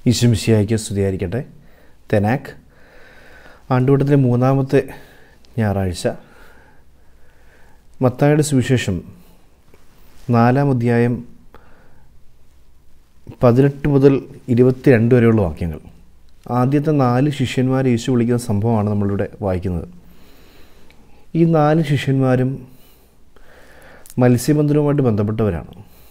ഈശ്വമിശിയായിക്ക് സ്തുതിയായിരിക്കട്ടെ തെനാക്ക് ആണ്ടുവട്ടത്തിലെ മൂന്നാമത്തെ ഞായറാഴ്ച മത്തായുടെ സുവിശേഷം നാലാം അധ്യായം പതിനെട്ട് മുതൽ ഇരുപത്തിരണ്ട് വരെയുള്ള വാക്യങ്ങൾ ആദ്യത്തെ നാല് ശിഷ്യന്മാരെ യേശു വിളിക്കുന്ന സംഭവമാണ് നമ്മളിവിടെ വായിക്കുന്നത് ഈ നാല് ശിഷ്യന്മാരും മത്സ്യബന്ധനവുമായിട്ട് ബന്ധപ്പെട്ടവരാണ്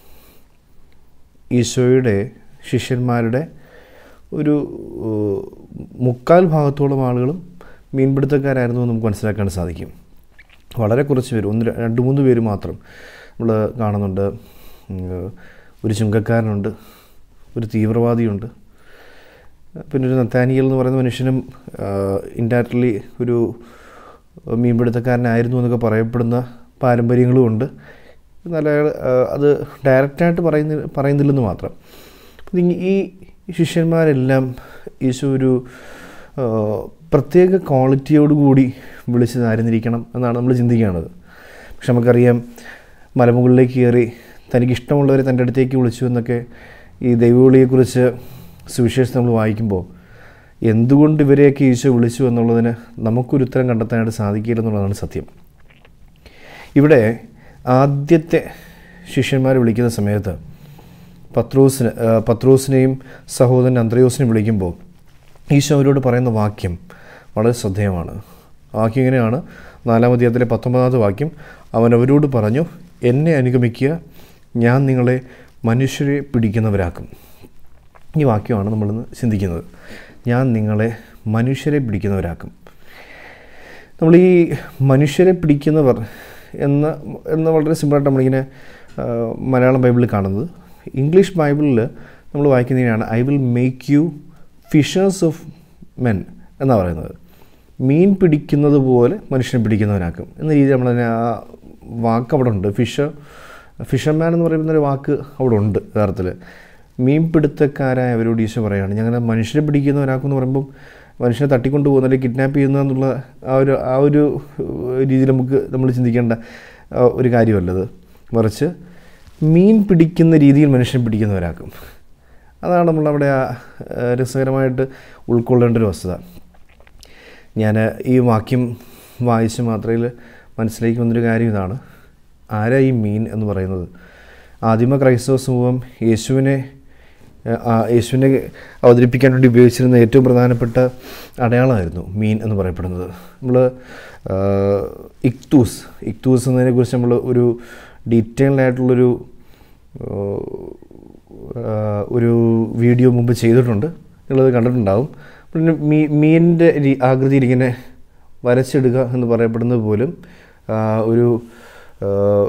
ഈശോയുടെ ശിഷ്യന്മാരുടെ ഒരു ഏഹ്, മുക്കാൽ ഭാഗത്തോളം ആളുകളും മീൻപിടുത്തക്കാരായിരുന്നു എന്ന് നമുക്ക് മനസ്സിലാക്കാൻ സാധിക്കും വളരെ കുറച്ച് പേര് ഒന്ന് ര- രണ്ട് മൂന്ന് പേര് മാത്രം നമ്മൾ കാണുന്നുണ്ട് ഉം, ഒരു ചുങ്കക്കാരനുണ്ട് ഒരു തീവ്രവാദിയുണ്ട് പിന്നെ ഒരു നത്താനിയൽ എന്ന് പറയുന്ന മനുഷ്യനും ഇൻഡയറക്റ്റ്ലി ഒരു മീൻപിടുത്തക്കാരനായിരുന്നു എന്നൊക്കെ പറയപ്പെടുന്ന പാരമ്പര്യങ്ങളുമുണ്ട് എന്നാൽ അയാൾ ആ, അത് ഡയറക്റ്റായിട്ട് പറയുന്ന പറയുന്നില്ലെന്ന് മാത്രം അപ്പം ഈ- ഈ ശിഷ്യന്മാരെല്ലാം യേശു ഒരു ആ, പ്രത്യേക ക്വാളിറ്റിയോടുകൂടി വിളിച്ചതായിരുന്നിരിക്കണം എന്നാണ് നമ്മൾ ചിന്തിക്കേണ്ടത് പക്ഷെ നമുക്കറിയാം മലമുകളിലേക്ക് കയറി തനിക്ക് ഇഷ്ടമുള്ളവരെ തൻ്റെ അടുത്തേക്ക് വിളിച്ചു എന്നൊക്കെ ഈ ദൈവവിളിയെക്കുറിച്ച് സുവിശേഷം നമ്മൾ വായിക്കുമ്പോൾ എന്തുകൊണ്ട് ഇവരെയൊക്കെ ഈശോ വിളിച്ചു എന്നുള്ളതിന് നമുക്കൊരു ഉത്തരം കണ്ടെത്താനായിട്ട് സാധിക്കില്ല എന്നുള്ളതാണ് സത്യം ഇവിടെ ആദ്യത്തെ ശിഷ്യന്മാരെ വിളിക്കുന്ന സമയത്ത് പത്രോസിന് ആ, പത്രോസിനെയും സഹോദരൻ അന്ത്രയോസിനെയും വിളിക്കുമ്പോൾ ഈശോ അവരോട് പറയുന്ന വാക്യം വളരെ ശ്രദ്ധേയമാണ് ആ വാക്യം ഇങ്ങനെയാണ് നാലാം അധ്യായത്തിലെ പത്തൊമ്പതാമത്തെ വാക്യം അവൻ അവരോട് പറഞ്ഞു എന്നെ അനുഗമിക്കുക ഞാൻ നിങ്ങളെ മനുഷ്യരെ പിടിക്കുന്നവരാക്കും ഈ വാക്യമാണ് നമ്മളിന്ന് ചിന്തിക്കുന്നത് ഞാൻ നിങ്ങളെ മനുഷ്യരെ പിടിക്കുന്നവരാക്കും നമ്മൾ ഈ മനുഷ്യരെ പിടിക്കുന്നവർ എന്ന എന്ന വളരെ സിമ്പിളായിട്ട് നമ്മളിങ്ങനെ ആ, മലയാളം ബൈബിളിൽ കാണുന്നത് ഇംഗ്ലീഷ് ബൈബിളിൽ നമ്മൾ വായിക്കുന്നതിനാണ് I will make you fishers of men എന്നാണ് പറയുന്നത് മീൻ പിടിക്കുന്നത് പോലെ മനുഷ്യനെ പിടിക്കുന്നവനാക്കും എന്ന രീതിയിൽ നമ്മളതിനെ ആ വാക്ക് അവിടെ ഉണ്ട് ഫിഷർ ഫിഷർമാൻ എന്ന് പറയുന്ന ഒരു വാക്ക് അവിടെ ഉണ്ട് യഥാർത്ഥത്തിൽ മീൻ പിടുത്തക്കാരായ അവരോട് ഈശോ പറയുകയാണ് ഞങ്ങൾ മനുഷ്യരെ പിടിക്കുന്നവനാക്കും എന്ന് പറയുമ്പം മനുഷ്യനെ തട്ടിക്കൊണ്ട് പോകുന്ന അല്ലെങ്കിൽ കിഡ്നാപ്പ് ചെയ്യുന്ന എന്നുള്ള ആ ഒരു ആ ഒരു രീതിയിൽ നമുക്ക് നമ്മൾ ചിന്തിക്കേണ്ട ആ, ഒരു കാര്യമല്ലത് മറിച്ച് മീൻ പിടിക്കുന്ന രീതിയിൽ മനുഷ്യനെ പിടിക്കുന്നവരാക്കും അതാണ് നമ്മളവിടെ ആ ആ, രസകരമായിട്ട് ഉൾക്കൊള്ളേണ്ട ഒരു വസ്തുത ഞാൻ ഈ വാക്യം വായിച്ച് മാത്രയിൽ മനസ്സിലേക്ക് വന്നൊരു കാര്യം ഇതാണ് ആരാ ഈ മീൻ എന്ന് പറയുന്നത് ആദിമ ക്രൈസ്തവ സമൂഹം യേശുവിനെ ആ, യേശുവിനെ അവതരിപ്പിക്കാൻ വേണ്ടി ഉപയോഗിച്ചിരുന്ന ഏറ്റവും പ്രധാനപ്പെട്ട അടയാളമായിരുന്നു മീൻ എന്ന് പറയപ്പെടുന്നത് നമ്മൾ ഇക്തൂസ് ഇക്തൂസ് എന്നതിനെക്കുറിച്ച് നമ്മൾ ഒരു ഡീറ്റെയിൽഡ് ആയിട്ടുള്ളൊരു ആ, ഒരു വീഡിയോ മുമ്പ് ചെയ്തിട്ടുണ്ട് നിങ്ങളത് കണ്ടിട്ടുണ്ടാവും പിന്നെ മീ മീനിൻ്റെ രീ- ആകൃതിയിൽ ഇങ്ങനെ വരച്ചെടുക്കുക എന്ന് പറയപ്പെടുന്നത് പോലും ആ, ഒരു ആ,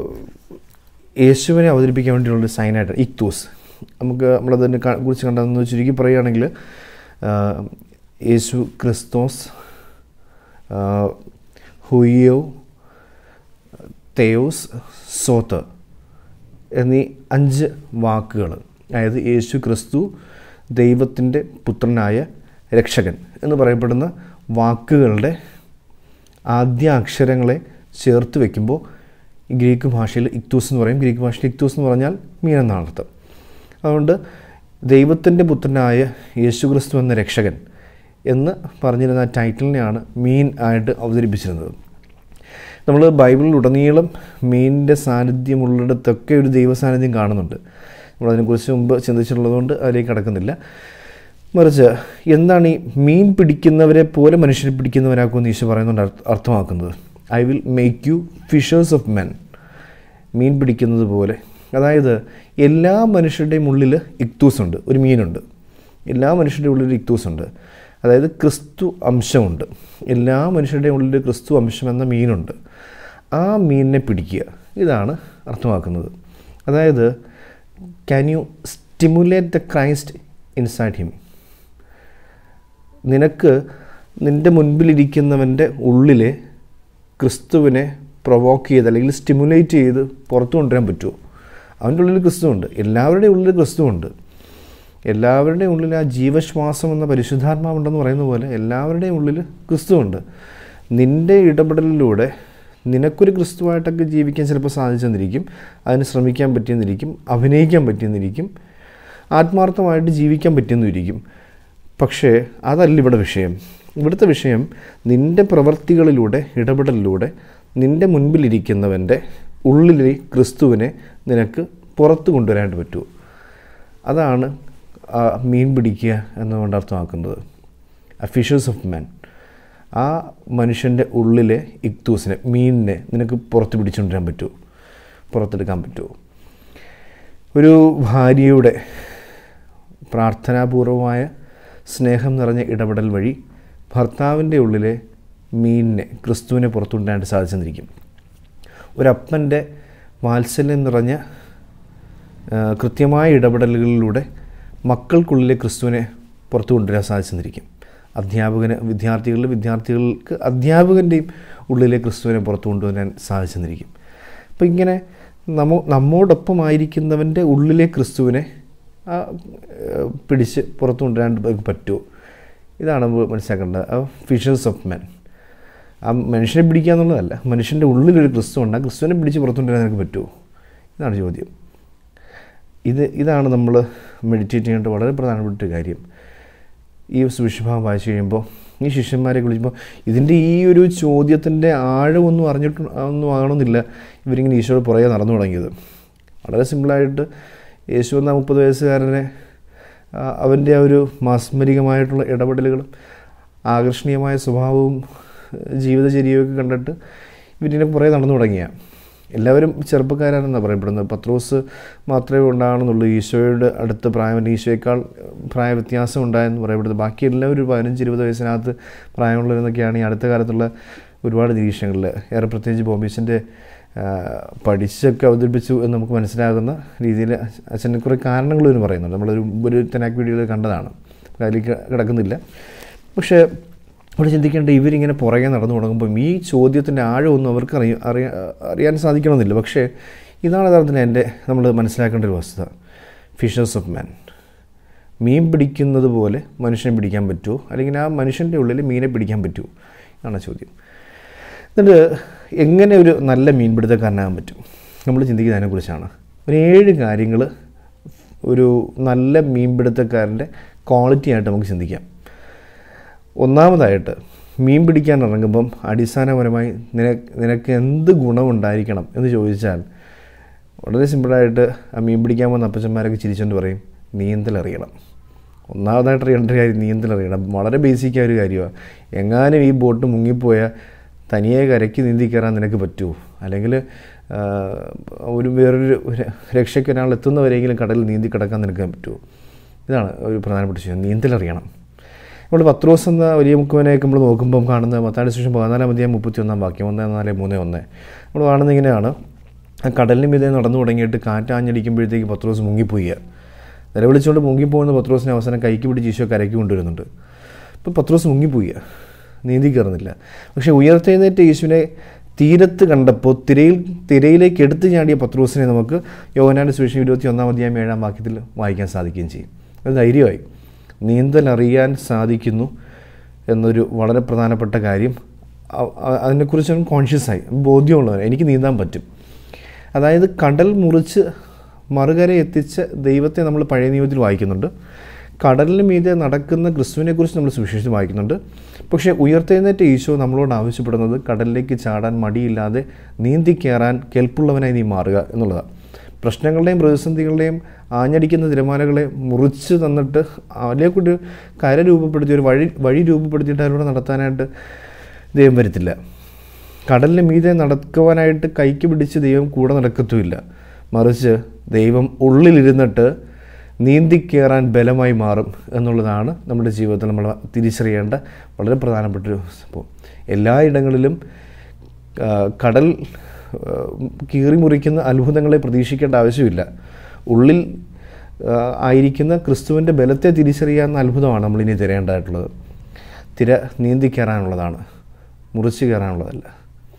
യേശുവിനെ അവതരിപ്പിക്കാൻ വേണ്ടിയുള്ളൊരു സൈനായിട്ട് ഇക്തൂസ് നമുക്ക് നമ്മളതിനെ ക- കുറിച്ച് കണ്ടതെന്ന് ചുരുക്കി പറയുകയാണെങ്കിൽ ആ, യേശു ക്രിസ്തോസ് ആ, ഹുയോ തെയോസ് സോത്ത് എന്നീ അഞ്ച് വാക്കുകൾ അതായത് യേശു ക്രിസ്തു ദൈവത്തിൻ്റെ പുത്രനായ രക്ഷകൻ എന്ന് പറയപ്പെടുന്ന വാക്കുകളുടെ ആദ്യ അക്ഷരങ്ങളെ ചേർത്ത് വെക്കുമ്പോൾ ഈ ഗ്രീക്ക് ഭാഷയിൽ ഇക്തൂസ് എന്ന് പറയും ഗ്രീക്ക് ഭാഷയിൽ ഇക്തൂസ് എന്ന് പറഞ്ഞാൽ മീൻ എന്നാണ് അർത്ഥം അതുകൊണ്ട് ദൈവത്തിൻ്റെ പുത്രനായ യേശു ക്രിസ്തു എന്ന രക്ഷകൻ എന്ന് പറഞ്ഞിരുന്ന ആ ടൈറ്റിലിനെയാണ് മീൻ ആയിട്ട് അവതരിപ്പിച്ചിരുന്നത് നമ്മൾ ബൈബിളിൽ ഉടനീളം മീനിൻ്റെ സാന്നിധ്യമുള്ളിടത്തൊക്കെ ഒരു ദൈവ സാന്നിധ്യം കാണുന്നുണ്ട് നമ്മളതിനെക്കുറിച്ച് മുമ്പ് ചിന്തിച്ചിട്ടുള്ളതുകൊണ്ട് അതിലേക്ക് കടക്കുന്നില്ല മറിച്ച് എന്താണ് ഈ മീൻ പിടിക്കുന്നവരെ പോലെ മനുഷ്യനെ പിടിക്കുന്നവരാക്കുമെന്ന് ഈശോ പറയുന്നുണ്ട് അർത്ഥ- അർത്ഥമാക്കുന്നത് I will make you fishers of men മീൻ പിടിക്കുന്നത് പോലെ അതായത് എല്ലാ മനുഷ്യരുടെയും ഉള്ളിൽ ഇക്തൂസ് ഉണ്ട് ഒരു മീനുണ്ട് എല്ലാ മനുഷ്യരുടെ ഉള്ളിൽ ഇക്തൂസ് ഉണ്ട് അതായത് ക്രിസ്തു അംശമുണ്ട് എല്ലാ മനുഷ്യരുടെയും ഉള്ളിൽ ക്രിസ്തു അംശം എന്ന മീനുണ്ട് ആ മീനിനെ പിടിക്കുക ഇതാണ് അർത്ഥമാക്കുന്നത് അതായത് can you stimulate the Christ inside him നിനക്ക് നിൻ്റെ മുൻപിലിരിക്കുന്നവൻ്റെ ഉള്ളിലെ ക്രിസ്തുവിനെ പ്രൊവോക്ക് ചെയ്ത് അല്ലെങ്കിൽ സ്റ്റിമുലേറ്റ് ചെയ്ത് പുറത്തു കൊണ്ടുവരാൻ പറ്റുമോ അവൻ്റെ ഉള്ളിൽ ക്രിസ്തുവുണ്ട് എല്ലാവരുടെയും ഉള്ളിൽ ക്രിസ്തുവുണ്ട് എല്ലാവരുടെയും ഉള്ളിൽ ആ ജീവശ്വാസം എന്ന പരിശുദ്ധാത്മാവുണ്ടെന്ന് പറയുന്ന പോലെ എല്ലാവരുടെയും ഉള്ളിൽ ക്രിസ്തുവുണ്ട് നിൻ്റെ ഇടപെടലിലൂടെ നിനക്കൊരു ക്രിസ്തുവായിട്ടൊക്കെ ജീവിക്കാൻ ചിലപ്പോൾ സാധിച്ചെന്നിരിക്കും അതിന് ശ്രമിക്കാൻ പറ്റിയെന്നിരിക്കും അഭിനയിക്കാൻ പറ്റിയെന്നിരിക്കും ആത്മാർത്ഥമായിട്ട് ജീവിക്കാൻ പറ്റുമെന്നും ഇരിക്കും പക്ഷേ അതല്ല ഇവിടെ വിഷയം ഇവിടുത്തെ വിഷയം നിൻ്റെ പ്രവൃത്തികളിലൂടെ ഇടപെടലിലൂടെ നിൻ്റെ മുൻപിലിരിക്കുന്നവൻ്റെ ഉള്ളിലെ ക്രിസ്തുവിനെ നിനക്ക് പുറത്ത് കൊണ്ടുവരാനായിട്ട് പറ്റുമോ അതാണ് ആ മീൻ പിടിക്കുക എന്നുകൊണ്ട് അർത്ഥമാക്കുന്നത് അഫീഷ്യൽസ് ഓഫ് മാൻ ആ മനുഷ്യൻ്റെ ഉള്ളിലെ ഇക്തൂസിനെ മീനിനെ നിനക്ക് പുറത്ത് പിടിച്ചുകൊണ്ടുവരാൻ പറ്റുമോ പുറത്തെടുക്കാൻ പറ്റുമോ ഒരു ഭാര്യയുടെ പ്രാർത്ഥനാപൂർവമായ സ്നേഹം നിറഞ്ഞ ഇടപെടൽ വഴി ഭർത്താവിൻ്റെ ഉള്ളിലെ മീനിനെ ക്രിസ്തുവിനെ പുറത്തുകൊണ്ടുവരാനായിട്ട് സാധിച്ചെന്നിരിക്കും ഒരപ്പൻ്റെ വാത്സല്യം നിറഞ്ഞ ആ, കൃത്യമായ ഇടപെടലുകളിലൂടെ മക്കൾക്കുള്ളിലെ ക്രിസ്തുവിനെ പുറത്തു കൊണ്ടുവരാൻ സാധിച്ചെന്നിരിക്കും അധ്യാപകന് വിദ്യാർത്ഥികളിൽ വിദ്യാർത്ഥികൾക്ക് അധ്യാപകൻ്റെയും ഉള്ളിലെ ക്രിസ്തുവിനെ പുറത്തു കൊണ്ടുവരാൻ സാധിച്ചെന്നിരിക്കും അപ്പോൾ ഇങ്ങനെ നമ്മോ നമ്മോടൊപ്പമായിരിക്കുന്നവൻ്റെ ഉള്ളിലെ ക്രിസ്തുവിനെ ആ, ഏഹ്, പിടിച്ച് പുറത്തു കൊണ്ടുവരാൻ പറ്റുമോ ഇതാണ് നമ്മൾ മനസ്സിലാക്കേണ്ടത് ആ ഫിഷേഴ്സ് ഓഫ് മെൻ ആ മനുഷ്യനെ പിടിക്കുക എന്നുള്ളതല്ല മനുഷ്യൻ്റെ ഉള്ളിലൊരു ക്രിസ്തു ഉണ്ട് ആ ക്രിസ്തുവിനെ പിടിച്ച് പുറത്തു കൊണ്ടുവരാൻ നിനക്ക് പറ്റുമോ ഇതാണ് ചോദ്യം ഇത് ഇതാണ് നമ്മൾ മെഡിറ്റേറ്റ് ചെയ്യേണ്ട വളരെ പ്രധാനപ്പെട്ട ഒരു കാര്യം ഈ സുവിശഭാവം വായിച്ചു കഴിയുമ്പോൾ ഈ ശിഷ്യന്മാരെ വിളിക്കുമ്പോൾ ഇതിൻ്റെ ഈ ഒരു ചോദ്യത്തിൻ്റെ ആഴമൊന്നും അറിഞ്ഞിട്ട് ഒന്നും ആകണമെന്നില്ല ഇവരിങ്ങനെ ഈശോയുടെ പുറകെ നടന്നു തുടങ്ങിയത് വളരെ സിമ്പിളായിട്ട് യേശു എന്ന മുപ്പത് വയസ്സുകാരനെ ആ, അവൻ്റെ ആ ഒരു മാസ്മരികമായിട്ടുള്ള ഇടപെടലുകളും ആകർഷണീയമായ സ്വഭാവവും ജീവിതചര്യവും ഒക്കെ കണ്ടിട്ട് ഇവരിനെ പുറകെ നടന്നു തുടങ്ങിയ എല്ലാവരും ചെറുപ്പക്കാരാണെന്നാണ് പറയപ്പെടുന്നത് പത്രോസ് മാത്രമേ ഉണ്ടാകണമെന്നുള്ളൂ ഈശോയുടെ അടുത്ത പ്രായം ഈശോയേക്കാൾ പ്രായ വ്യത്യാസം ഉണ്ടായെന്ന് പറയപ്പെടുന്നത് ബാക്കി എല്ലാവരും ഒരു പതിനഞ്ച് ഇരുപത് വയസ്സിനകത്ത് പ്രായമുള്ളവരെന്നൊക്കെയാണ് ഈ അടുത്ത കാലത്തുള്ള ഒരുപാട് നിരീക്ഷണങ്ങളിൽ ഏറെ പ്രത്യേകിച്ച് ബോംബീസിൻ്റെ പഠിച്ചൊക്കെ അവതരിപ്പിച്ചു എന്ന് നമുക്ക് മനസ്സിലാകുന്ന രീതിയിൽ അച്ഛന് കുറേ കാരണങ്ങൾ ഇതിന് പറയുന്നുണ്ട് നമ്മളൊരു ഒരു തെനാക്ക് വീഡിയോയിൽ കണ്ടതാണ് അതിലേക്ക് കിടക്കുന്നില്ല പക്ഷേ ഇവിടെ ചിന്തിക്കേണ്ട ഇവരിങ്ങനെ പുറകെ നടന്നു തുടങ്ങുമ്പം ഈ ചോദ്യത്തിൻ്റെ ആഴമൊന്നും അവർക്ക് അറിയ അറിയാ അറിയാൻ സാധിക്കണമെന്നില്ല പക്ഷേ ഇതാണ് യഥാർത്ഥത്തിൽ എൻ്റെ നമ്മൾ മനസ്സിലാക്കേണ്ട ഒരു വസ്തുത ഫിഷേഴ്സ് ഓഫ് മാൻ മീൻ പിടിക്കുന്നത് പോലെ മനുഷ്യനെ പിടിക്കാൻ പറ്റുമോ അല്ലെങ്കിൽ ആ മനുഷ്യൻ്റെ ഉള്ളിൽ മീനെ പിടിക്കാൻ പറ്റുമോ ഇതാണ് ചോദ്യം എന്നിട്ട് എങ്ങനെ ഒരു നല്ല മീൻപിടുത്തക്കാരനാകാൻ പറ്റും നമ്മൾ ചിന്തിക്കുന്നത് അതിനെക്കുറിച്ചാണ് ഒരു ഏഴ് കാര്യങ്ങൾ ഒരു നല്ല മീൻപിടുത്തക്കാരൻ്റെ ക്വാളിറ്റി ആയിട്ട് നമുക്ക് ചിന്തിക്കാം ഒന്നാമതായിട്ട് മീൻ പിടിക്കാൻ ഇറങ്ങുമ്പം അടിസ്ഥാനപരമായി നിനക്ക് നിനക്ക് എന്ത് ഗുണമുണ്ടായിരിക്കണം എന്ന് ചോദിച്ചാൽ വളരെ സിമ്പിളായിട്ട് ആ മീൻ പിടിക്കാൻ പോകുന്ന അപ്പച്ചന്മാരൊക്കെ ചിരിച്ചുകൊണ്ട് പറയും നീന്തലറിയണം ഒന്നാമതായിട്ട് അറിയേണ്ട ഒരു കാര്യം നീന്തലറിയണം വളരെ ബേസിക്കായ ഒരു കാര്യമാണ് എങ്ങാനും ഈ ബോട്ട് മുങ്ങിപ്പോയാൽ തനിയെ കരയ്ക്ക് നീന്തി കയറാൻ നിനക്ക് പറ്റുമോ അല്ലെങ്കിൽ ആ, ഒരു വേറൊരു ര- രക്ഷയ്ക്ക് ഒരാൾ എത്തുന്നവരെങ്കിലും കടലിൽ നീന്തി കിടക്കാൻ നിനക്ക് പറ്റുമോ ഇതാണ് ഒരു പ്രധാനപ്പെട്ട വിഷയം നീന്തലറിയണം നമ്മൾ പത്രോസ് എന്ന വലിയ മുക്കുവനെയൊക്കെ നമ്മൾ നോക്കുമ്പം കാണുന്ന മത്താടി ശേഷം പതിനാലാം അധ്യായം മുപ്പത്തി ഒന്നാം വാക്യം ഒന്ന് നാല് മൂന്ന് ഒന്ന് നമ്മൾ കാണുന്നത് ഇങ്ങനെയാണ് ആ കടലിന് മീതെ നടന്നു തുടങ്ങിയിട്ട് കാറ്റാഞ്ഞടിക്കുമ്പോഴത്തേക്ക് പത്രോസ് മുങ്ങിപ്പോയി നിലവിളിച്ചുകൊണ്ട് മുങ്ങിപ്പോകുന്ന പത്രോസിനെ അവസാനം കൈക്ക് പിടിച്ച് ഈശോ കരയ്ക്ക് കൊണ്ടുവരുന്നുണ്ട് അപ്പോൾ പത്രോസ് മുങ്ങിപ്പോയി നീന്തി കയറുന്നില്ല പക്ഷേ ഉയർത്തെഴുന്നേറ്റ യേശുവിനെ തീരത്ത് കണ്ടപ്പോൾ തിരയിൽ തിരയിലേക്ക് എടുത്തു ചാടിയ പത്രോസിനെ നമുക്ക് യോഹനാൻ്റെ സുവിശേഷം ഇരുപത്തി ഒന്നാം അധ്യായം ഏഴാം വാക്യത്തിൽ വായിക്കാൻ സാധിക്കുകയും ചെയ്യും അത് ധൈര്യമായി നീന്തൽ അറിയാൻ സാധിക്കുന്നു എന്നൊരു വളരെ പ്രധാനപ്പെട്ട കാര്യം അ- അ- അതിനെക്കുറിച്ച് അവൻ കോൺഷ്യസ് ആയി ബോധ്യമുള്ളവൻ എനിക്ക് നീന്താൻ പറ്റും അതായത് കടൽ മുറിച്ച് മറുകര എത്തിച്ച ദൈവത്തെ നമ്മൾ പഴയ നിയമത്തിൽ വായിക്കുന്നുണ്ട് കടലിന് മീതെ നടക്കുന്ന ക്രിസ്തുവിനെക്കുറിച്ച് നമ്മൾ സുവിശേഷം വായിക്കുന്നുണ്ട് പക്ഷേ ഉയർത്തെഴുന്നേറ്റ ഈശോ നമ്മളോട് ആവശ്യപ്പെടുന്നത് കടലിലേക്ക് ചാടാൻ മടിയില്ലാതെ നീന്തി കയറാൻ കെൽപ്പുള്ളവനായി നീ മാറുക എന്നുള്ളതാണ് പ്രശ്നങ്ങളുടെയും പ്രതിസന്ധികളുടെയും ആഞ്ഞടിക്കുന്ന തിരമാലകളെ മുറിച്ച് തന്നിട്ട് അതിലേക്കൂടി കര രൂപപ്പെടുത്തി ഒരു വഴി വഴി രൂപപ്പെടുത്തിയിട്ട് അതിലൂടെ നടത്താനായിട്ട് ദൈവം വരുത്തില്ല കടലിന് മീതെ നടക്കുവാനായിട്ട് കൈക്ക് പിടിച്ച് ദൈവം കൂടെ നടക്കത്തുമില്ല മറിച്ച് ദൈവം ഉള്ളിലിരുന്നിട്ട് നീന്തിക്കയറാൻ ബലമായി മാറും എന്നുള്ളതാണ് നമ്മുടെ ജീവിതത്തിൽ നമ്മൾ തിരിച്ചറിയേണ്ട വളരെ പ്രധാനപ്പെട്ടൊരു സംഭവം എല്ലായിടങ്ങളിലും ആ, കടൽ ആ, കീറി മുറിക്കുന്ന അത്ഭുതങ്ങളെ പ്രതീക്ഷിക്കേണ്ട ആവശ്യമില്ല ഉള്ളിൽ ആ, ആയിരിക്കുന്ന ക്രിസ്തുവിൻ്റെ ബലത്തെ തിരിച്ചറിയാവുന്ന അത്ഭുതമാണ് നമ്മളിനി തിരയേണ്ടതായിട്ടുള്ളത് തിര നീന്തി കയറാനുള്ളതാണ് മുറിച്ച് കയറാനുള്ളതല്ല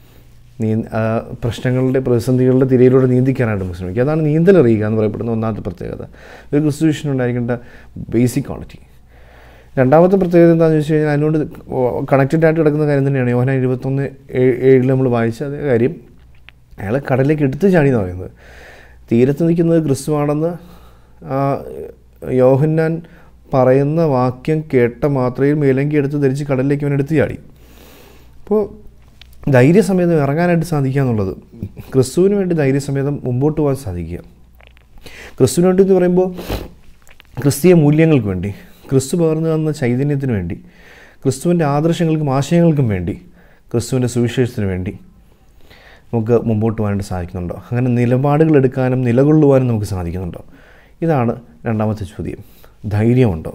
നീ ആ, പ്രശ്നങ്ങളുടെ പ്രതിസന്ധികളുടെ തിരയിലൂടെ നീന്തിക്കാനായിട്ട് നമുക്ക് ശ്രമിക്കുക അതാണ് നീന്തൽ അറിയുക എന്ന് പറയപ്പെടുന്ന ഒന്നാമത്തെ പ്രത്യേകത ഒരു ക്രിസ്തു വിഷയം ഉണ്ടായിരിക്കേണ്ട ബേസിക് ക്വാളിറ്റി രണ്ടാമത്തെ പ്രത്യേകത എന്താണെന്ന് വെച്ച് കഴിഞ്ഞാൽ അതിനോട് കണക്റ്റഡ് ആയിട്ട് കിടക്കുന്ന കാര്യം തന്നെയാണ് യോഹന ഇരുപത്തൊന്ന് ഏഴിൽ നമ്മൾ വായിച്ച അതേ കാര്യം അയാളെ കടലിലേക്ക് എടുത്തു ചാടി എന്ന് പറയുന്നത് തീരത്ത് നിൽക്കുന്നത് ക്രിസ്തുവാണെന്ന് ആ, യോഹന്നാൻ പറയുന്ന വാക്യം കേട്ട മാത്രയിൽ മേലങ്കി എടുത്ത് ധരിച്ച് കടലിലേക്ക് അവൻ എടുത്ത് ചാടി അപ്പോൾ ധൈര്യസമേതം ഇറങ്ങാനായിട്ട് സാധിക്കുക എന്നുള്ളത് ക്രിസ്തുവിന് വേണ്ടി ധൈര്യസമേതം മുമ്പോട്ട് പോകാൻ സാധിക്കുക ക്രിസ്തുവിന് വേണ്ടി എന്ന് പറയുമ്പോൾ ക്രിസ്തീയ മൂല്യങ്ങൾക്ക് വേണ്ടി ക്രിസ്തു പകർന്നു തന്ന ചൈതന്യത്തിന് വേണ്ടി ക്രിസ്തുവിൻ്റെ ആദർശങ്ങൾക്കും ആശയങ്ങൾക്കും വേണ്ടി ക്രിസ്തുവിൻ്റെ സുവിശേഷത്തിന് വേണ്ടി നമുക്ക് മുമ്പോട്ട് പോകാനായിട്ട് സാധിക്കുന്നുണ്ടോ അങ്ങനെ നിലപാടുകൾ എടുക്കാനും നിലകൊള്ളുവാനും നമുക്ക് സാധിക്കുന്നുണ്ടോ ഇതാണ് രണ്ടാമത്തെ ചോദ്യം ധൈര്യമുണ്ടോ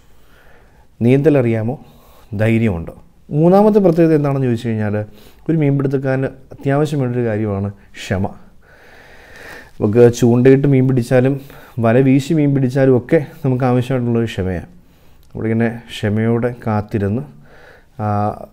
നീന്തലറിയാമോ ധൈര്യമുണ്ടോ മൂന്നാമത്തെ പ്രത്യേകത എന്താണെന്ന് ചോദിച്ചു കഴിഞ്ഞാൽ ഒരു മീൻപിടുത്തക്കാരന് അത്യാവശ്യം വേണ്ടൊരു കാര്യമാണ് ക്ഷമ നമുക്ക് ചൂണ്ടയിട്ട് മീൻ പിടിച്ചാലും വല വീശി മീൻ പിടിച്ചാലും ഒക്കെ നമുക്ക് ആവശ്യമായിട്ടുള്ളൊരു ക്ഷമയാണ് നമ്മളിങ്ങനെ ക്ഷമയോടെ കാത്തിരുന്ന് ആ,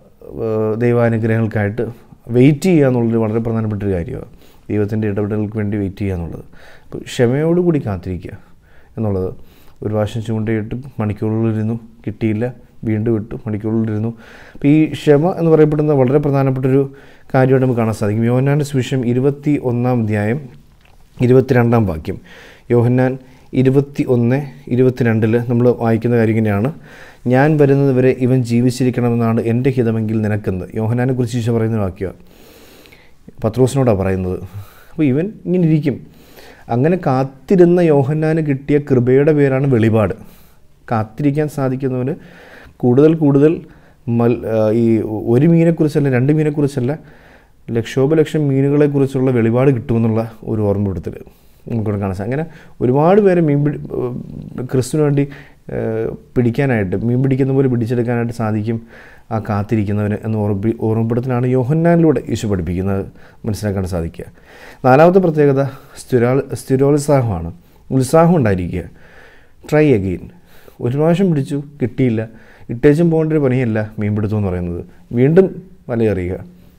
ഏഹ്, ദൈവാനുഗ്രഹങ്ങൾക്കായിട്ട് വെയിറ്റ് ചെയ്യുക എന്നുള്ളത് വളരെ പ്രധാനപ്പെട്ട ഒരു കാര്യമാണ് ദൈവത്തിൻ്റെ ഇടപെടലുകൾക്ക് വേണ്ടി വെയിറ്റ് ചെയ്യുക എന്നുള്ളത് അപ്പോൾ ക്ഷമയോടുകൂടി കാത്തിരിക്കുക എന്നുള്ളത് ഒരു പ്രാവശ്യം ചൂണ്ടയിട്ട് മണിക്കൂറുകളിലിരുന്നു കിട്ടിയില്ല വീണ്ടും വിട്ടു മണിക്കൂറുകളിലിരുന്നു അപ്പോൾ ഈ ക്ഷമ എന്ന് പറയപ്പെടുന്ന വളരെ പ്രധാനപ്പെട്ടൊരു കാര്യമായിട്ട് നമുക്ക് കാണാൻ സാധിക്കും യോഹന്നാൻ്റെ സുവിശേഷം ഇരുപത്തി ഒന്നാം അധ്യായം ഇരുപത്തിരണ്ടാം വാക്യം യോഹന്നാൻ ഇരുപത്തി ഒന്ന് ഇരുപത്തിരണ്ടിൽ നമ്മൾ വായിക്കുന്ന കാര്യം ഇങ്ങനെയാണ് ഞാൻ വരുന്നത് വരെ ഇവൻ ജീവിച്ചിരിക്കണമെന്നാണ് എൻ്റെ ഹിതമെങ്കിൽ നിനക്കെന്ന് യോഹന്നാനെ കുറിച്ച് ഈശോ പറയുന്ന വാക്യമാണ് പത്രോസിനോടാണ് പറയുന്നത് അപ്പോൾ ഇവൻ ഇങ്ങനെ ഇരിക്കും അങ്ങനെ കാത്തിരുന്ന യോഹന്നാന് കിട്ടിയ കൃപയുടെ പേരാണ് വെളിപാട് കാത്തിരിക്കാൻ സാധിക്കുന്നവന് കൂടുതൽ കൂടുതൽ മൽ ആ, ഈ ഒരു മീനെക്കുറിച്ചല്ല രണ്ട് മീനെക്കുറിച്ചല്ല ലക്ഷോപലക്ഷം മീനുകളെക്കുറിച്ചുള്ള വെളിപാട് കിട്ടുമെന്നുള്ള ഒരു ഓർമ്മപ്പെടുത്തൽ നമുക്കിവിടെ കാണാൻ സാധിക്കും അങ്ങനെ ഒരുപാട് പേരെ മീൻ പിടി ക്രിസ്തുവിന് വേണ്ടി ആ, പിടിക്കാനായിട്ട് മീൻ പിടിക്കുന്ന പോലെ പിടിച്ചെടുക്കാനായിട്ട് സാധിക്കും ആ കാത്തിരിക്കുന്നവന് എന്ന് ഓർമ്മി ഓർമ്മപ്പെടുത്തലാണ് യോഹന്നാനിലൂടെ ഈശോ പഠിപ്പിക്കുന്നത് മനസ്സിലാക്കാൻ സാധിക്കുക നാലാമത്തെ പ്രത്യേകത സ്ഥിരാ സ്ഥിരോത്സാഹമാണ് ഉത്സാഹം ഉണ്ടായിരിക്കുക ട്രൈ അഗെയിൻ ഒരു പ്രാവശ്യം പിടിച്ചു കിട്ടിയില്ല ഇട്ടേച്ചും പോകേണ്ട ഒരു പണിയല്ല മീൻപിടുത്തം എന്ന് പറയുന്നത് വീണ്ടും വലയെറിയുക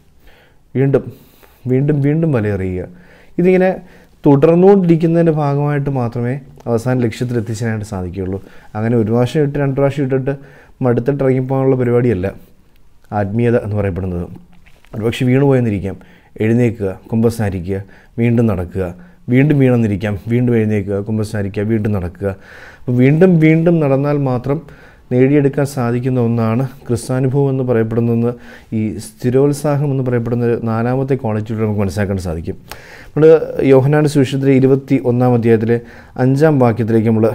വീണ്ടും വീണ്ടും വീണ്ടും വലയെറിയുക ഇതിങ്ങനെ തുടർന്നുകൊണ്ടിരിക്കുന്നതിൻ്റെ ഭാഗമായിട്ട് മാത്രമേ അവസാന ലക്ഷ്യത്തിൽ എത്തിച്ചേരാനായിട്ട് സാധിക്കുകയുള്ളൂ അങ്ങനെ ഒരു പ്രാവശ്യം ഇട്ട് രണ്ട് പ്രാവശ്യം ഇട്ടിട്ട് മടുത്തിട്ട് ഇറങ്ങിപ്പോകാനുള്ള പരിപാടിയല്ല ആത്മീയത എന്ന് പറയപ്പെടുന്നത് ഒരുപക്ഷെ വീണു പോയെന്നിരിക്കാം എഴുന്നേൽക്കുക കുമ്പസാരിക്കുക വീണ്ടും നടക്കുക വീണ്ടും വീണെന്നിരിക്കാം വീണ്ടും എഴുന്നേൽക്കുക കുമ്പസാരിക്കുക വീണ്ടും നടക്കുക അപ്പോൾ വീണ്ടും വീണ്ടും നടന്നാൽ മാത്രം നേടിയെടുക്കാൻ സാധിക്കുന്ന ഒന്നാണ് ക്രിസ്താനുഭവം എന്ന് പറയപ്പെടുന്നത് ഈ സ്ഥിരോത്സാഹം എന്ന് പറയപ്പെടുന്ന ഒരു നാലാമത്തെ ക്വാളിറ്റിയിലൂടെ നമുക്ക് മനസ്സിലാക്കാൻ സാധിക്കും നമ്മൾ യോഹനാന്റെ സുവിശേഷത്തിലെ ഇരുപത്തി ഒന്നാം അധ്യായത്തിലെ അഞ്ചാം വാക്യത്തിലേക്ക് നമ്മൾ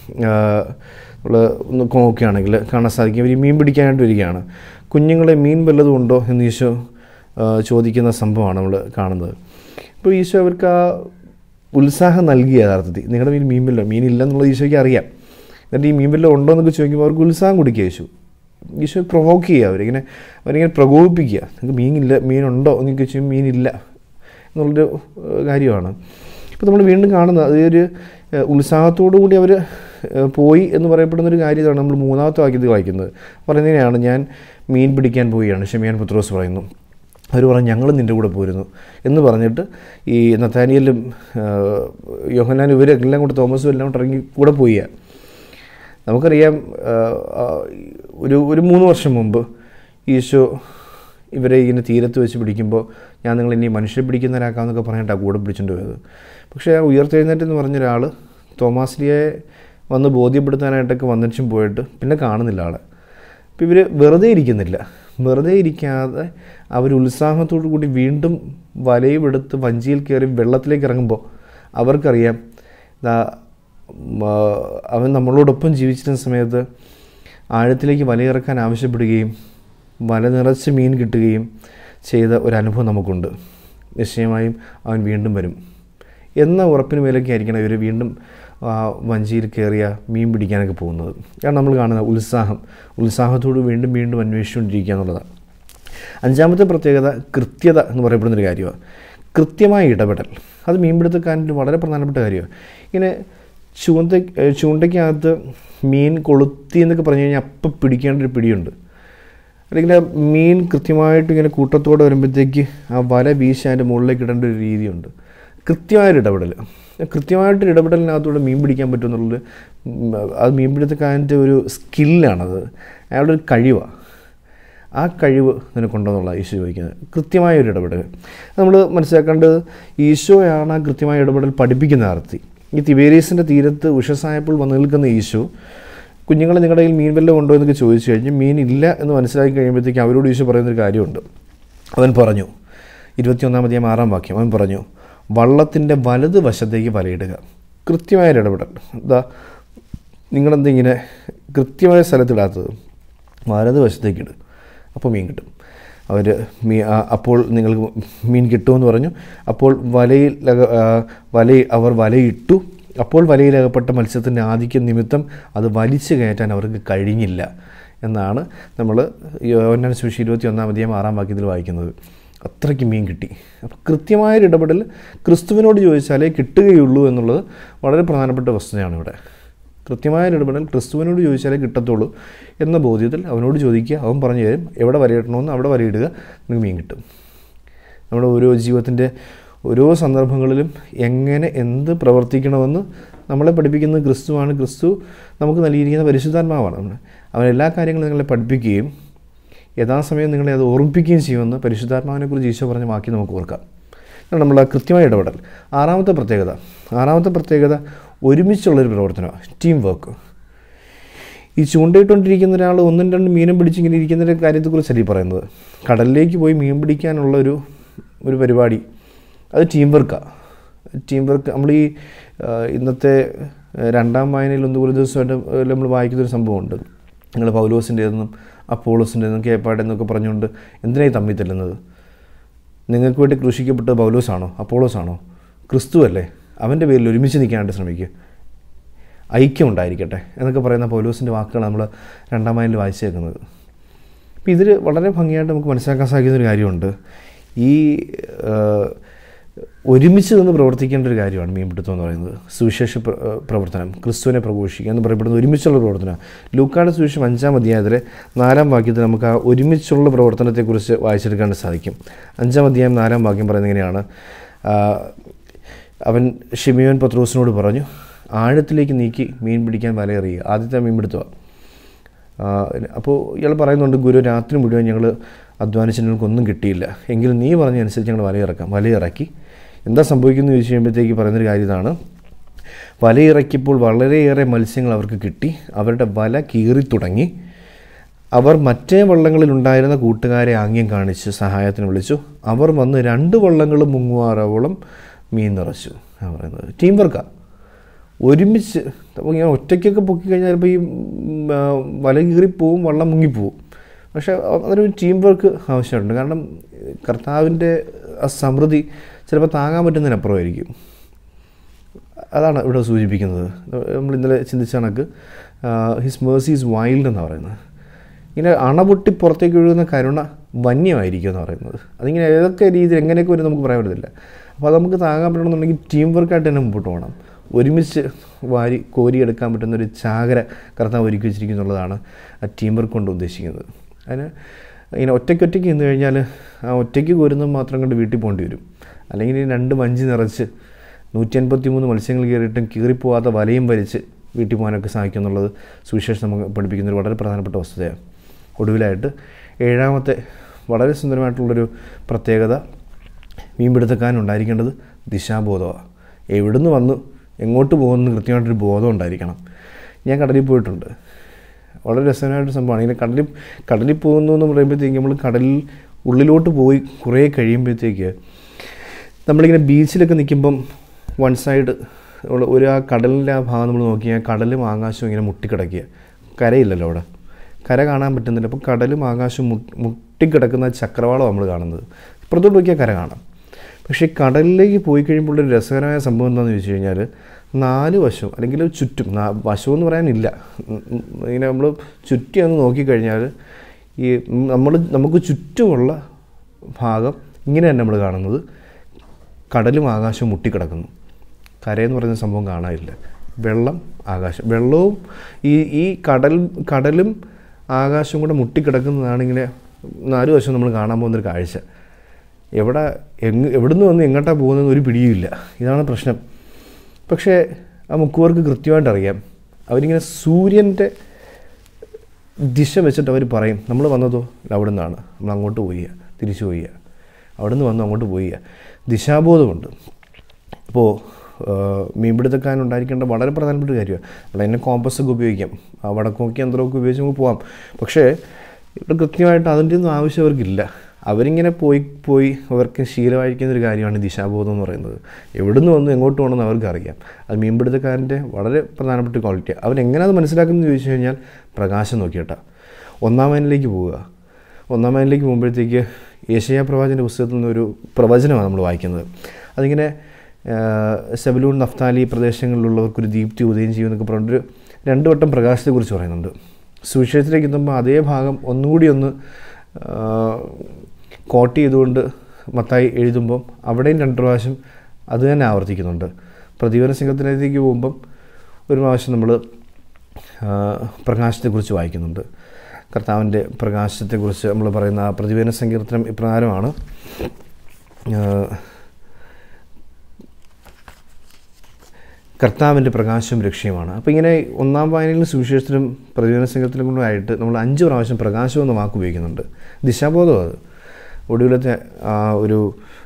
നമ്മൾ ഒന്ന് നോക്കുകയാണെങ്കിൽ കാണാൻ സാധിക്കും ഇവർ മീൻ പിടിക്കാനായിട്ട് വരികയാണ് കുഞ്ഞുങ്ങളെ മീൻ വല്ലതും ഉണ്ടോ എന്ന് ഈശോ ആ, ചോദിക്കുന്ന സംഭവമാണ് നമ്മൾ കാണുന്നത് അപ്പോൾ ഈശോ അവർക്ക് ആ ഉത്സാഹം നൽകി യഥാർത്ഥത്തിൽ നിങ്ങളുടെ മീൻ മീൻ മീനില്ല എന്നുള്ളത് ഈശോയ്ക്ക് അറിയാം എന്നിട്ട് ഈ മീൻ വല്ലതും ഉണ്ടോ എന്നൊക്കെ ചോദിക്കുമ്പോൾ അവർക്ക് ഉത്സാഹം കൊടുക്കുക യേശു ഈശോ പ്രൊവോക്ക് ചെയ്യുക അവരിങ്ങനെ അവരിങ്ങനെ പ്രകോപിപ്പിക്കുക നിങ്ങൾക്ക് മീനില്ല മീനുണ്ടോ എന്നൊക്കെ ചോദിച്ചാൽ മീനില്ല എന്നുള്ളൊരു ഏഹ്, കാര്യമാണ് ഇപ്പോൾ നമ്മൾ വീണ്ടും കാണുന്നത് അതൊരു ഏഹ്, ഉത്സാഹത്തോടു കൂടി അവർ പോയി എന്ന് പറയപ്പെടുന്ന ഒരു കാര്യമാണ് നമ്മൾ മൂന്നാമത്തെ വാക്യത്തിൽ വായിക്കുന്നത് പറയുന്നതിനാണ് ഞാൻ മീൻ പിടിക്കാൻ പോവുകയാണ് ഷെമിയാൻ പുത്രോസ് പറയുന്നു അവർ പറഞ്ഞു ഞങ്ങളും നിൻ്റെ കൂടെ പോരുന്നു എന്ന് പറഞ്ഞിട്ട് ഈ നത്താനിയലും യോഹനാനും ഇവരെല്ലാം കൂടെ തോമസും എല്ലാം കൂടെ ഇറങ്ങി കൂടെ പോയ നമുക്കറിയാം ആ, ആ, ഒരു ഒരു മൂന്ന് വർഷം മുമ്പ് ഈശോ ഇവരെ ഇങ്ങനെ തീരത്ത് വെച്ച് പിടിക്കുമ്പോൾ ഞാൻ നിങ്ങൾ ഇനി മനുഷ്യരെ പിടിക്കുന്നവരാക്കാമെന്നൊക്കെ പറഞ്ഞിട്ടാണ് കൂടെ പിടിച്ചുകൊണ്ട് പോയത് പക്ഷേ ആ ഉയർത്തെഴുന്നേറ്റ് എന്ന് പറഞ്ഞ ഒരാൾ തോമാസ്ലിയെ വന്ന് ബോധ്യപ്പെടുത്താനായിട്ടൊക്കെ വന്നിച്ചും പോയിട്ട് പിന്നെ കാണുന്നില്ല ആളെ അപ്പോൾ ഇവർ വെറുതെ ഇരിക്കുന്നില്ല വെറുതെ ഇരിക്കാതെ അവർ ഉത്സാഹത്തോടു കൂടി വീണ്ടും വലയും എടുത്ത് വഞ്ചിയിൽ കയറി വെള്ളത്തിലേക്ക് ഇറങ്ങുമ്പോൾ അവർക്കറിയാം ദാ, മ, അവൻ നമ്മളോടൊപ്പം ജീവിച്ചിരുന്ന സമയത്ത് ആഴത്തിലേക്ക് വലയിറക്കാൻ ആവശ്യപ്പെടുകയും വല നിറച്ച് മീൻ കിട്ടുകയും ചെയ്ത ഒരു നമുക്കുണ്ട് നിശ്ചയമായും അവൻ വീണ്ടും വരും എന്ന ഉറപ്പിന് മേലൊക്കെ ആയിരിക്കണം ഇവർ വീണ്ടും ആ, വഞ്ചിയിൽ കയറിയ മീൻ പിടിക്കാനൊക്കെ പോകുന്നത് കാരണം നമ്മൾ കാണുന്ന ഉത്സാഹം ഉത്സാഹത്തോട് വീണ്ടും വീണ്ടും അന്വേഷിച്ചുകൊണ്ടിരിക്കുക എന്നുള്ളതാണ് അഞ്ചാമത്തെ പ്രത്യേകത കൃത്യത എന്ന് പറയപ്പെടുന്നൊരു കാര്യമാണ് കൃത്യമായ ഇടപെടൽ അത് മീൻപിടുത്തക്കാരൻ്റെ വളരെ പ്രധാനപ്പെട്ട കാര്യമാണ് ഇങ്ങനെ ചൂണ്ട ഏഹ് ചൂണ്ടയ്ക്കകത്ത് മീൻ കൊളുത്തി എന്നൊക്കെ പറഞ്ഞു കഴിഞ്ഞാൽ അപ്പം പിടിക്കേണ്ട ഒരു പിടിയുണ്ട് അല്ലെങ്കിൽ ആ മീൻ കൃത്യമായിട്ട് ഇങ്ങനെ കൂട്ടത്തോടെ വരുമ്പോഴത്തേക്ക് ആ വല വീശി അതിൻ്റെ മുകളിലേക്ക് ഇടേണ്ട ഒരു രീതിയുണ്ട് കൃത്യമായൊരു ഇടപെടൽ കൃത്യമായിട്ടൊരു ഇടപെടലിനകത്തൂടെ മീൻ പിടിക്കാൻ പറ്റുമെന്നുള്ളത് ഉം, അത് മീൻപിടുത്തക്കാരൻ്റെ ഒരു സ്കില്ലാണത് അയാളുടെ ഒരു കഴിവാണ് ആ കഴിവ് നിനക്കുണ്ടോ എന്നുള്ള ഈശോ ചോദിക്കുന്നത് കൃത്യമായ ഒരു ഇടപെടൽ നമ്മൾ മനസ്സിലാക്കേണ്ടത് ഈശോയാണ് ആ കൃത്യമായ ഇടപെടൽ പഠിപ്പിക്കുന്ന ആർത്തി ഈ തിബേരീസിൻ്റെ തീരത്ത് ഉഷസായപ്പോൾ വന്നു നിൽക്കുന്ന ഈശോ കുഞ്ഞുങ്ങളെ നിങ്ങളുടെ കയ്യിൽ മീൻ വല്ലതും ഉണ്ടോ എന്നൊക്കെ ചോദിച്ചു കഴിഞ്ഞ് മീൻ ഇല്ല എന്ന് മനസ്സിലാക്കി കഴിയുമ്പോഴത്തേക്ക് അവരോട് ഈശോ പറയുന്നൊരു കാര്യമുണ്ട് അവൻ പറഞ്ഞു ഇരുപത്തിയൊന്നാമതേ ആറാം വാക്യം അവൻ പറഞ്ഞു വള്ളത്തിൻ്റെ വലത് വശത്തേക്ക് വലയിടുക കൃത്യമായൊരു ഇടപെടൽ എന്താ നിങ്ങളെന്താ ഇങ്ങനെ കൃത്യമായ സ്ഥലത്തിടാത്തത് വലത് വശത്തേക്ക് ഇടും അപ്പോൾ മീൻ കിട്ടും അവർ മീ ആ, അപ്പോൾ നിങ്ങൾക്ക് മീൻ കിട്ടുമെന്ന് പറഞ്ഞു അപ്പോൾ വലയിൽ അക- ആ, വല അവർ വലയിട്ടു അപ്പോൾ വലയിലകപ്പെട്ട മത്സ്യത്തിൻ്റെ ആധിക്യം നിമിത്തം അത് വലിച്ചു കയറ്റാൻ അവർക്ക് കഴിഞ്ഞില്ല എന്നാണ് നമ്മൾ യോന്നാൻ സുഷി ഇരുപത്തി ഒന്നാം അധികം ആറാം വാക്യത്തിൽ വായിക്കുന്നത് അത്രയ്ക്ക് മീൻ കിട്ടി അപ്പോൾ കൃത്യമായൊരു ഇടപെടൽ ക്രിസ്തുവിനോട് ചോദിച്ചാലേ കിട്ടുകയുള്ളൂ എന്നുള്ളത് വളരെ പ്രധാനപ്പെട്ട വസ്തുതയാണ് ഇവിടെ കൃത്യമായ ഇടപെടൽ ക്രിസ്തുവിനോട് ചോദിച്ചാലേ കിട്ടത്തുള്ളൂ എന്ന ബോധ്യത്തിൽ അവനോട് ചോദിക്കുക അവൻ പറഞ്ഞു തരും എവിടെ വലയിടണമെന്ന് അവിടെ വലയിടുക നിങ്ങൾക്ക് മീൻ കിട്ടും നമ്മുടെ ഓരോ ജീവിതത്തിൻ്റെ ഓരോ സന്ദർഭങ്ങളിലും എങ്ങനെ എന്ത് പ്രവർത്തിക്കണമെന്ന് നമ്മളെ പഠിപ്പിക്കുന്നത് ക്രിസ്തുവാണ് ക്രിസ്തു നമുക്ക് നൽകിയിരിക്കുന്ന പരിശുദ്ധാത്മാവാണ് നമ്മൾ അവൻ എല്ലാ കാര്യങ്ങളും നിങ്ങളെ പഠിപ്പിക്കുകയും യഥാസമയം നിങ്ങളെ അത് ഓർമ്മിപ്പിക്കുകയും ചെയ്യുമെന്ന് പരിശുദ്ധാത്മാവിനെക്കുറിച്ച് ഈശോ പറഞ്ഞ വാക്കി നമുക്ക് ഓർക്കാം ഇതാണ് നമ്മൾ ആ കൃത്യമായ ഇടപെടൽ ആറാമത്തെ പ്രത്യേകത ആറാമത്തെ പ്രത്യേകത ഒരുമിച്ചുള്ളൊരു പ്രവർത്തനമാണ് ടീം വർക്ക് ഈ ചൂണ്ടയിട്ടുകൊണ്ടിരിക്കുന്ന ഒരാൾ ഒന്നും രണ്ടും മീനും പിടിച്ചിങ്ങനെ ഇരിക്കുന്നതിൻ്റെ കാര്യത്തെക്കുറിച്ചല്ല ഈ പറയുന്നത് കടലിലേക്ക് പോയി മീൻ പിടിക്കാനുള്ള ഒരു ഒരു പരിപാടി അത് ടീം വർക്കാണ് ടീം വർക്ക് നമ്മൾ ഈ ആ, ഇന്നത്തെ ആ, രണ്ടാം വായനയിൽ ഒന്ന് ഒരു ദിവസമായിട്ട് നമ്മൾ വായിക്കുന്നൊരു സംഭവമുണ്ട് നിങ്ങൾ പൗലോസിൻ്റെതെന്നും അപ്പോളോസിൻ്റെതെന്നും കേപ്പാടെന്നൊക്കെ പറഞ്ഞുകൊണ്ട് എന്തിനായി തമ്മിൽ തെല്ലുന്നത് നിങ്ങൾക്ക് വേണ്ടി ക്രൂശിക്കപ്പെട്ടത് പൗലോസാണോ അപ്പോളോസാണോ ക്രിസ്തു അല്ലേ അവൻ്റെ പേരിൽ ഒരുമിച്ച് നിൽക്കാനായിട്ട് ശ്രമിക്കുക ഐക്യം ഉണ്ടായിരിക്കട്ടെ എന്നൊക്കെ പറയുന്ന പൗലോസിൻ്റെ വാക്കുകൾ നമ്മൾ രണ്ടാം വായനയിൽ വായിച്ചേക്കുന്നത് അപ്പോൾ ഇതിൽ വളരെ ഭംഗിയായിട്ട് നമുക്ക് മനസ്സിലാക്കാൻ സാധിക്കുന്ന ഒരു കാര്യമുണ്ട് ഈ ആ, ഒരുമിച്ച് നിന്ന് പ്രവർത്തിക്കേണ്ട ഒരു കാര്യമാണ് മീൻപിടുത്തം എന്ന് പറയുന്നത് സുവിശേഷ പ്ര- ആ, പ്രവർത്തനം ക്രിസ്തുവിനെ പ്രഘോഷിക്കുക എന്ന് പറയപ്പെടുന്ന ഒരുമിച്ചുള്ള പ്രവർത്തനം ലൂക്കാട് സുവിശേഷം അഞ്ചാം അധ്യായത്തിലെ നാലാം വാക്യത്തിൽ നമുക്ക് ആ ഒരുമിച്ചുള്ള പ്രവർത്തനത്തെക്കുറിച്ച് വായിച്ചെടുക്കാൻ സാധിക്കും അഞ്ചാം അധ്യായം നാലാം വാക്യം പറയുന്നത് ഇങ്ങനെയാണ് ആ, അവൻ ഷിമിയോൻ പത്രോസിനോട് പറഞ്ഞു ആഴത്തിലേക്ക് നീക്കി മീൻ പിടിക്കാൻ വലയെറിയുക ആദ്യത്തെ മീൻ പിടുത്തമാണ് അപ്പോൾ ഇയാൾ പറയുന്നുണ്ട് ഗുരു രാത്രി മുഴുവൻ ഞങ്ങൾ അധ്വാനിച്ച് ഞങ്ങൾക്കൊന്നും കിട്ടിയില്ല എങ്കിലും നീ പറഞ്ഞ അനുസരിച്ച് ഞങ്ങൾ വലയിറക്കാം വലയിറക്കി എന്താ സംഭവിക്കുന്നത് ചോദിച്ചു കഴിയുമ്പോഴത്തേക്ക് പറയുന്നൊരു കാര്യം ഇതാണ് വലയിറക്കിയപ്പോൾ വളരെയേറെ മത്സ്യങ്ങൾ അവർക്ക് കിട്ടി അവരുടെ വല കീറി തുടങ്ങി അവർ മറ്റേ വള്ളങ്ങളിലുണ്ടായിരുന്ന കൂട്ടുകാരെ ആംഗ്യം കാണിച്ച് സഹായത്തിന് വിളിച്ചു അവർ വന്ന് രണ്ട് വള്ളങ്ങളും മുങ്ങുവാറോളം മീൻ നിറച്ചു ആ പറയുന്നത് ടീം വർക്കാണ് ഒരുമിച്ച് അപ്പോൾ ഇങ്ങനെ ഒറ്റയ്ക്കൊക്കെ പൊക്കി കഴിഞ്ഞാൽ ചിലപ്പോൾ ഈ ഉം, ആ, വല കീറിപ്പോവും വള്ളം മുങ്ങിപ്പോവും പക്ഷേ അതിനൊരു ടീം വർക്ക് ആവശ്യമുണ്ട് കാരണം കർത്താവിൻ്റെ ആ സമൃദ്ധി ചിലപ്പോൾ താങ്ങാൻ പറ്റുന്നതിനപ്പുറമായിരിക്കും അതാണ് ഇവിടെ സൂചിപ്പിക്കുന്നത് നമ്മൾ ഇന്നലെ ചിന്തിച്ച കണക്ക് ഹിസ് മേഴ്സി ഈസ് വൈൽഡ് എന്നാണ് പറയുന്നത് ഇങ്ങനെ അണപൊട്ടി പുറത്തേക്ക് ഒഴുകുന്ന കരുണ വന്യമായിരിക്കും എന്ന് പറയുന്നത് അതിങ്ങനെ ഏതൊക്കെ രീതിയിൽ എങ്ങനെയൊക്കെ വരും നമുക്ക് പറയാൻ പറ്റത്തില്ല അപ്പോൾ അത് നമുക്ക് താങ്ങാൻ പറ്റണമെന്നുണ്ടെങ്കിൽ ടീം വർക്കായിട്ട് തന്നെ മുമ്പോട്ട് പോകണം ഒരുമിച്ച് വാരി കോരിയെടുക്കാൻ പറ്റുന്ന ഒരു ചാകര കർത്താവ് ഒരുക്കി വെച്ചിരിക്കുന്നു എന്നുള്ളതാണ് ആ ടീം വർക്ക് കൊണ്ട് ഉദ്ദേശിക്കുന്നത് അതിന് ഇങ്ങനെ ഒറ്റയ്ക്ക് ഒറ്റയ്ക്ക് നിന്ന് കഴിഞ്ഞാൽ ആ ഒറ്റയ്ക്ക് കോരുന്നത് മാത്രം കൊണ്ട് വീട്ടിൽ പോകേണ്ടി വരും അല്ലെങ്കിൽ ഈ രണ്ട് വഞ്ചി നിറച്ച് നൂറ്റി അൻപത്തി മൂന്ന് മത്സ്യങ്ങൾ കയറിയിട്ടും കീറിപ്പോവാത്ത വലയും വലിച്ച് വീട്ടിൽ പോകാനൊക്കെ സാധിക്കും എന്നുള്ളത് സുവിശേഷം നമുക്ക് പഠിപ്പിക്കുന്ന ഒരു വളരെ പ്രധാനപ്പെട്ട വസ്തുതയാണ് ഒടുവിലായിട്ട് ഏഴാമത്തെ വളരെ സുന്ദരമായിട്ടുള്ളൊരു പ്രത്യേകത മീൻപിടുത്തക്കാരൻ ഉണ്ടായിരിക്കേണ്ടത് ദിശാബോധമാണ് എവിടുന്ന് വന്ന് എങ്ങോട്ട് പോകുന്നു കൃത്യമായിട്ടൊരു ബോധം ഉണ്ടായിരിക്കണം ഞാൻ കടലിൽ പോയിട്ടുണ്ട് വളരെ രസകരമായിട്ടൊരു സംഭവമാണ് ഇങ്ങനെ കടലിൽ കടലിൽ പോകുന്നു എന്ന് പറയുമ്പോഴത്തേക്ക് നമ്മൾ കടലിൽ ഉള്ളിലോട്ട് പോയി കുറേ കഴിയുമ്പോഴത്തേക്ക് നമ്മളിങ്ങനെ ബീച്ചിലൊക്കെ നിൽക്കുമ്പം വൺ സൈഡ് നമ്മൾ ഒരു ആ കടലിൻ്റെ ആ ഭാഗം നമ്മൾ നോക്കിയാൽ കടലും ആകാശവും ഇങ്ങനെ മുട്ടിക്കിടക്കുക കരയില്ലല്ലോ അവിടെ കര കാണാൻ പറ്റുന്നില്ല അപ്പോൾ കടലും ആകാശവും മുട്ട് മുട്ടിക്കിടക്കുന്ന ചക്രവാളം നമ്മൾ കാണുന്നത് ഇപ്പുറത്തോട്ട് നോക്കിയാൽ കര കാണാം പക്ഷേ ഈ കടലിലേക്ക് പോയി കഴിയുമ്പോൾ ഒരു രസകരമായ സംഭവം എന്താണെന്ന് ചോദിച്ചു കഴിഞ്ഞാൽ നാല് വശവും അല്ലെങ്കിൽ ചുറ്റും നാ- വശം എന്ന് പറയാനില്ല ഉം, ഉം, ഇങ്ങനെ നമ്മൾ ചുറ്റി ഒന്ന് നോക്കിക്കഴിഞ്ഞാൽ ഈ നമ്മൾ നമുക്ക് ചുറ്റുമുള്ള ഭാഗം ഇങ്ങനെ തന്നെ നമ്മൾ കാണുന്നത് കടലും ആകാശവും മുട്ടിക്കിടക്കുന്നു കരയെന്ന് പറയുന്ന സംഭവം കാണാനില്ല വെള്ളം ആകാശം വെള്ളവും ഈ ഈ കടൽ കടലും ആകാശവും കൂടെ മുട്ടിക്കിടക്കുന്നതാണ് ഇങ്ങനെ നാല് വശം നമ്മൾ കാണാൻ പോകുന്നൊരു കാഴ്ച എവിടെ എങ് എവിടുന്ന് വന്ന് എങ്ങോട്ടാണ് പോകുന്നതെന്ന് ഒരു പിടിയുമില്ല ഇതാണ് പ്രശ്നം പക്ഷേ ആ മുക്കുവർക്ക് കൃത്യമായിട്ട് അറിയാം അവരിങ്ങനെ സൂര്യൻ്റെ ദിശ വെച്ചിട്ട് അവർ പറയും നമ്മൾ വന്നതോ അവിടെ നിന്നാണ് നമ്മൾ അങ്ങോട്ട് പോയി തിരിച്ചു പോയി അവിടെ നിന്ന് വന്നു അങ്ങോട്ട് പോയി ദിശാബോധമുണ്ട് അപ്പോൾ മീൻപിടുത്തക്കാരൻ ഉണ്ടായിരിക്കേണ്ട വളരെ പ്രധാനപ്പെട്ട ഒരു കാര്യമാണ് നമ്മൾ അതിനെ കോമ്പസ് ഒക്കെ ഉപയോഗിക്കാം ആ വടക്കോക്കി യന്ത്രമൊക്കെ ഉപയോഗിച്ച് നമുക്ക് പോകാം പക്ഷേ ഇവിടെ കൃത്യമായിട്ട് അതിൻ്റെ ഒന്നും ആവശ്യം അവർക്കില്ല അവരിങ്ങനെ പോയി പോയി അവർക്ക് ശീലമായിരിക്കുന്ന ഒരു കാര്യമാണ് ദിശാബോധം എന്ന് പറയുന്നത് എവിടെ നിന്ന് വന്നു എങ്ങോട്ട് പോകണമെന്ന് അവർക്ക് അറിയാം അത് മീൻപിടുത്തക്കാരൻ്റെ വളരെ പ്രധാനപ്പെട്ട ക്വാളിറ്റി അവരെങ്ങനെ അത് മനസ്സിലാക്കുന്നത് ചോദിച്ചു കഴിഞ്ഞാൽ പ്രകാശം നോക്കിയിട്ടാണ് ഒന്നാം ലൈനിലേക്ക് പോവുക ഒന്നാം ലൈനിലേക്ക് പോകുമ്പോഴത്തേക്ക് ഏഷ്യ പ്രവാചൻ്റെ പുസ്തകത്തിൽ നിന്നൊരു പ്രവചനമാണ് നമ്മൾ വായിക്കുന്നത് അതിങ്ങനെ സെബലൂൺ നഫ്താലി പ്രദേശങ്ങളിലുള്ളവർക്കൊരു ദീപ്തി ഉദയം ചെയ്യുമെന്നൊക്കെ പറഞ്ഞിട്ട് രണ്ട് വട്ടം പ്രകാശത്തെക്കുറിച്ച് പറയുന്നുണ്ട് സുവിശേഷത്തിലേക്ക് എത്തുമ്പോൾ അതേ ഭാഗം ഒന്നുകൂടി ഒന്ന് കോട്ട് ചെയ്തുകൊണ്ട് മത്തായി എഴുതുമ്പം അവിടെയും രണ്ട് പ്രാവശ്യം അത് തന്നെ ആവർത്തിക്കുന്നുണ്ട് പ്രതിഫല സിംഹത്തിലേക്ക് പോകുമ്പം ഒരു പ്രാവശ്യം നമ്മൾ പ്രകാശത്തെക്കുറിച്ച് വായിക്കുന്നുണ്ട് കർത്താവിൻ്റെ പ്രകാശത്തെക്കുറിച്ച് നമ്മൾ പറയുന്ന ആ പ്രതിവേദന സങ്കീർത്തനം ഇപ്രകാരമാണ് കർത്താവിൻ്റെ പ്രകാശം ലക്ഷ്യമാണ് അപ്പോൾ ഇങ്ങനെ ഒന്നാം വായനയിലും സുവിശേഷത്തിലും പ്രതിവേദന സംഘത്തിലും കൊണ്ടുമായിട്ട് നമ്മൾ അഞ്ച് പ്രാവശ്യം പ്രകാശം എന്ന വാക്ക് ഉപയോഗിക്കുന്നുണ്ട് ദിശാബോധം അത് ഒടുവിലത്തെ ആ ഒരു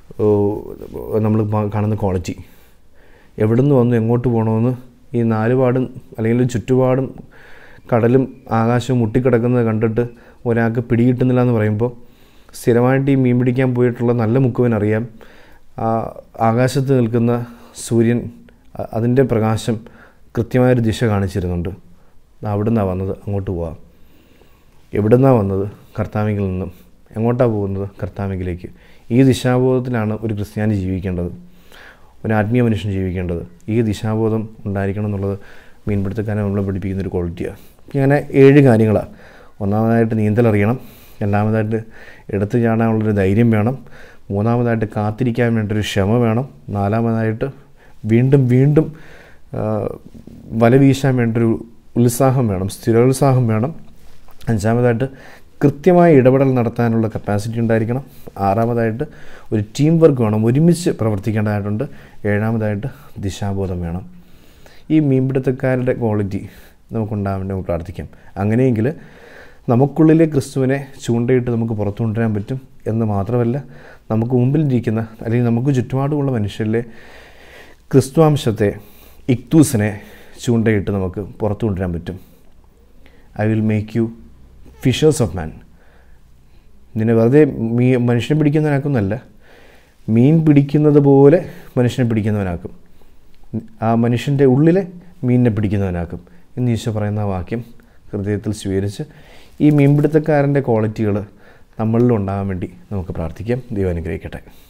നമ്മൾ കാണുന്ന ക്വാളിറ്റി എവിടെ നിന്ന് വന്നു എങ്ങോട്ട് പോകണമെന്ന് ഈ നാലുപാടും അല്ലെങ്കിൽ ചുറ്റുപാടും കടലും ആകാശവും മുട്ടിക്കിടക്കുന്നത് കണ്ടിട്ട് ഒരാൾക്ക് പിടികിട്ടുന്നില്ല എന്ന് പറയുമ്പോൾ സ്ഥിരമായിട്ട് ഈ മീൻ പിടിക്കാൻ പോയിട്ടുള്ള നല്ല മുക്കുവനറിയാം ആ ആകാശത്ത് നിൽക്കുന്ന സൂര്യൻ അതിൻ്റെ പ്രകാശം കൃത്യമായൊരു ദിശ കാണിച്ചിരുന്നുണ്ട് അവിടെ നിന്നാണ് വന്നത് അങ്ങോട്ട് പോവാം എവിടെ നിന്നാണ് വന്നത് കർത്താവിങ്കിൽ നിന്നും എങ്ങോട്ടാണ് പോകുന്നത് കർത്താവിലേക്ക് ഈ ദിശാബോധത്തിലാണ് ഒരു ക്രിസ്ത്യാനി ജീവിക്കേണ്ടത് ഒരു ആത്മീയ മനുഷ്യൻ ജീവിക്കേണ്ടത് ഈ ദിശാബോധം ഉണ്ടായിരിക്കണം എന്നുള്ളത് മീൻപിടുത്തക്കാരെ നമ്മളെ പഠിപ്പിക്കുന്ന ഒരു ക്വാളിറ്റിയാണ് ഇങ്ങനെ ഏഴ് കാര്യങ്ങളാണ് ഒന്നാമതായിട്ട് നീന്തലറിയണം രണ്ടാമതായിട്ട് എടുത്തു ചാടാനുള്ളൊരു ധൈര്യം വേണം മൂന്നാമതായിട്ട് കാത്തിരിക്കാൻ വേണ്ടൊരു ക്ഷമ വേണം നാലാമതായിട്ട് വീണ്ടും വീണ്ടും വല വീശാൻ വേണ്ടൊരു ഉത്സാഹം വേണം സ്ഥിരോത്സാഹം വേണം അഞ്ചാമതായിട്ട് കൃത്യമായ ഇടപെടൽ നടത്താനുള്ള കപ്പാസിറ്റി ഉണ്ടായിരിക്കണം ആറാമതായിട്ട് ഒരു ടീം വർക്ക് വേണം ഒരുമിച്ച് പ്രവർത്തിക്കേണ്ടതായിട്ടുണ്ട് ഏഴാമതായിട്ട് ദിശാബോധം വേണം ഈ മീൻപിടുത്തക്കാരുടെ ക്വാളിറ്റി നമുക്കുണ്ടാകാൻ വേണ്ടി നമുക്ക് പ്രാർത്ഥിക്കാം അങ്ങനെയെങ്കിൽ നമുക്കുള്ളിലെ ക്രിസ്തുവിനെ ചൂണ്ടയിട്ട് നമുക്ക് പുറത്തു കൊണ്ടുവരാൻ പറ്റും എന്ന് മാത്രമല്ല നമുക്ക് മുമ്പിലിരിക്കുന്ന അല്ലെങ്കിൽ നമുക്ക് ചുറ്റുപാടുമുള്ള മനുഷ്യരിലെ ക്രിസ്തുവാംശത്തെ ഇക്തൂസിനെ ചൂണ്ടയിട്ട് നമുക്ക് പുറത്തു കൊണ്ടുവരാൻ പറ്റും I will make you fishers of man നിന്നെ വെറുതെ മീ മനുഷ്യനെ പിടിക്കുന്നവനാക്കുന്നല്ല മീൻ പിടിക്കുന്നത് പോലെ മനുഷ്യനെ പിടിക്കുന്നവനാക്കും ആ മനുഷ്യൻ്റെ ഉള്ളിലെ മീനിനെ പിടിക്കുന്നവനാക്കും എന്ന് ഈശോ പറയുന്ന വാക്യം ഹൃദയത്തിൽ സ്വീകരിച്ച് ഈ മീൻപിടുത്തക്കാരൻ്റെ ക്വാളിറ്റികൾ നമ്മളിലും ഉണ്ടാകാൻ വേണ്ടി നമുക്ക് പ്രാർത്ഥിക്കാം ദൈവം അനുഗ്രഹിക്കട്ടെ